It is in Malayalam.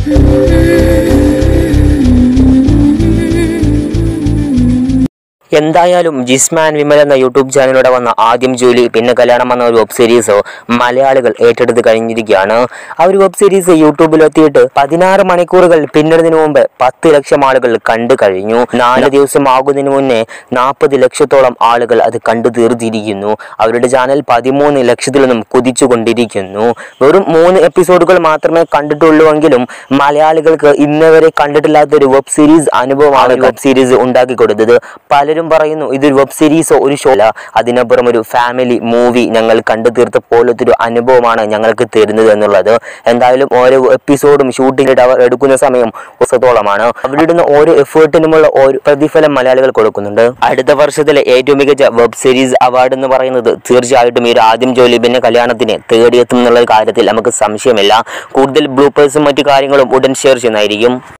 എന്തായാലും ജിസ്മാൻ വിമൽ എന്ന യൂട്യൂബ് ചാനലിലൂടെ വന്ന ആദ്യം ജോലി പിന്നെ കല്യാണം എന്ന ഒരു വെബ് സീരീസ് മലയാളികൾ ഏറ്റെടുത്ത് കഴിഞ്ഞിരിക്കുകയാണ് ആ ഒരു വെബ് സീരീസ് യൂട്യൂബിലെത്തിയിട്ട് പതിനാറ് മണിക്കൂറുകൾ പിന്നിടുന്നതിന് മുമ്പ് പത്ത് ലക്ഷം ആളുകൾ കണ്ടു കഴിഞ്ഞു നാല് ദിവസം ആകുന്നതിന് മുന്നേ നാൽപ്പത് ലക്ഷത്തോളം ആളുകൾ അത് കണ്ടു തീർത്തിരിക്കുന്നു അവരുടെ ചാനൽ പതിമൂന്ന് ലക്ഷത്തിൽ നിന്നും കുതിച്ചുകൊണ്ടിരിക്കുന്നു വെറും മൂന്ന് എപ്പിസോഡുകൾ മാത്രമേ കണ്ടിട്ടുള്ളൂവെങ്കിലും മലയാളികൾക്ക് ഇന്ന് വരെ കണ്ടിട്ടില്ലാത്ത ഒരു വെബ് സീരീസ് അനുഭവമാണ് വെബ് സീരീസ് ഉണ്ടാക്കി കൊടുത്തത് പലരും പറയുന്നു ഇതൊരു വെബ് സീരീസോ ഒരു ഷോ അല്ല അതിനപ്പുറം ഒരു ഫാമിലി മൂവി ഞങ്ങൾ കണ്ടു തീർത്ത പോലത്തെ ഒരു അനുഭവമാണ് ഞങ്ങൾക്ക് തരുന്നത് എന്നുള്ളത് എന്തായാലും ഓരോ എപ്പിസോഡും ഷൂട്ടിംഗ് അവർ എടുക്കുന്ന സമയം ദിവസത്തോളമാണ് അവരിടുന്ന ഓരോ എഫേർട്ടിനുമുള്ള ഒരു പ്രതിഫലം മലയാളികൾ കൊടുക്കുന്നുണ്ട് അടുത്ത വർഷത്തിലെ ഏറ്റവും മികച്ച വെബ് സീരീസ് അവാർഡ് എന്ന് പറയുന്നത് തീർച്ചയായിട്ടും ഈ ഒരു ആദ്യം ജോലി പിന്നെ കല്യാണത്തിന് തേടിയെത്തും എന്നുള്ള കാര്യത്തിൽ നമുക്ക് സംശയമില്ല കൂടുതൽ ബ്ലൂപ്പേഴ്സും മറ്റു കാര്യങ്ങളും ഉടൻ ഷെയർ ചെയ്യുന്നതായിരിക്കും